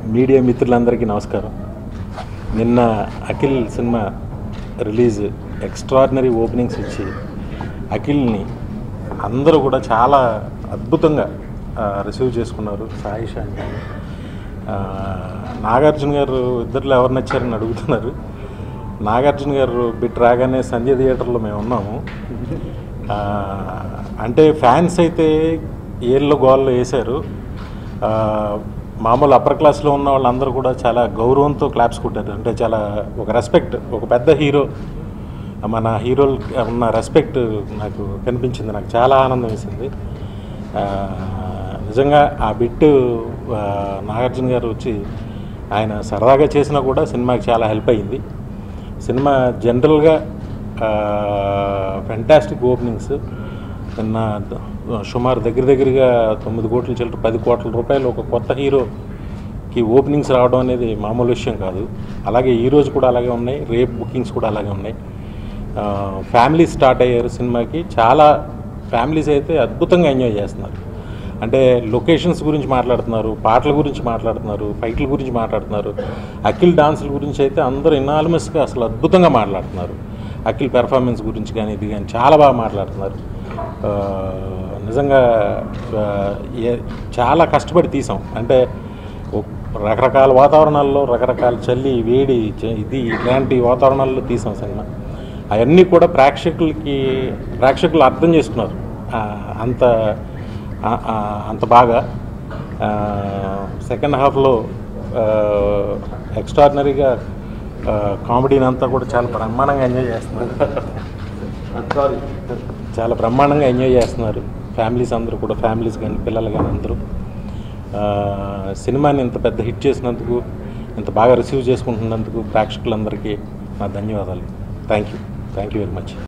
media మిత్రులందరికీ నమస్కారం నిన్న Akhil cinema release extraordinary openings ఇచ్చి అఖిల్ని అందరూ కూడా చాలా అద్భుతంగా రిసీవ్ చేసుకున్నారు సాయి షాన్ కానీ ఆ, నాగార్జున గారు ఇద్దరిలో ఎవరు నచ్చారని అడుగుతున్నారు నాగార్జున గారు బిట్ రాగానే సంధ్య థియేటర్లో మేము ఉన్నాము ఆ, అంటే ఫ్యాన్స్ అయితే ఏళ్ళు గోళ్ళు వేశారు ఆ, మామూలు అప్పర్ క్లాస్లో ఉన్న వాళ్ళందరూ కూడా చాలా గౌరవంతో క్లాప్స్ కొట్టారు అంటే చాలా ఒక రెస్పెక్ట్ ఒక పెద్ద హీరో మన హీరోలు ఉన్న రెస్పెక్ట్ నాకు కనిపించింది నాకు చాలా ఆనందం వేసింది ఆ, నిజంగా ఆ బిట్ ఆ, నాగార్జున గారు వచ్చి ఆయన సరదాగా చేసినా కూడా సినిమాకి చాలా హెల్ప్ అయ్యింది సినిమా జనరల్గా ఫెంటాస్టిక్ ఓపెనింగ్స్ నిన్న ద- సుమారు దగ్గర దగ్గరగా తొమ్మిది కోట్ల చిల్లర పది కోట్ల రూపాయలు ఒక కొత్త హీరోకి ఓపెనింగ్స్ రావడం అనేది మామూలు విషయం కాదు అలాగే ఈ రోజు కూడా అలాగే ఉన్నాయి రేపు బుకింగ్స్ కూడా అలాగే ఉన్నాయి ఫ్యామిలీ స్టార్ట్ అయ్యారు సినిమాకి చాలా ఫ్యామిలీస్ అయితే అద్భుతంగా ఎంజాయ్ చేస్తున్నారు అంటే లొకేషన్స్ గురించి మాట్లాడుతున్నారు పాటల గురించి మాట్లాడుతున్నారు ఫైట్ల గురించి మాట్లాడుతున్నారు అఖిల్ డాన్సుల గురించి అయితే అందరూ ఇనాలమస్గా అసలు అద్భుతంగా మాట్లాడుతున్నారు అఖిల్ పెర్ఫార్మెన్స్ గురించి కానీ ఇది కానీ చాలా బాగా మాట్లాడుతున్నారు ఆ, నిజంగా ఆ, ఏ- చాలా కష్టపడి తీసాం అంటే ఒ- రకరకాల వాతావరణాల్లో రకరకాల చలి వేడి చ- ఇది ఇలాంటి వాతావరణాల్లో తీసాం సినిమా అవన్నీ కూడా ప్రేక్షకులకి ప్రేక్షకులు అర్థం చేసుకున్నారు ఆ, అంత ఆ- ఆ, అంత బాగా సెకండ్ హాఫ్లో ఎక్స్ట్రాడినరీగా కామెడీని అంతా కూడా చాలా బ్రహ్మాండంగా ఎంజాయ్ చేస్తున్నారు చాలా బ్రహ్మాండంగా ఎంజాయ్ చేస్తున్నారు ఫ్యామిలీస్ అందరూ కూడా ఫ్యామిలీస్ కానీ పిల్లలు కానీ అందరూ ఆ, సినిమాని ఇంత పెద్ద హిట్ చేసినందుకు ఇంత బాగా రిసీవ్ చేసుకుంటున్నందుకు ప్రేక్షకులందరికీ నా ధన్యవాదాలు thank you thank you very much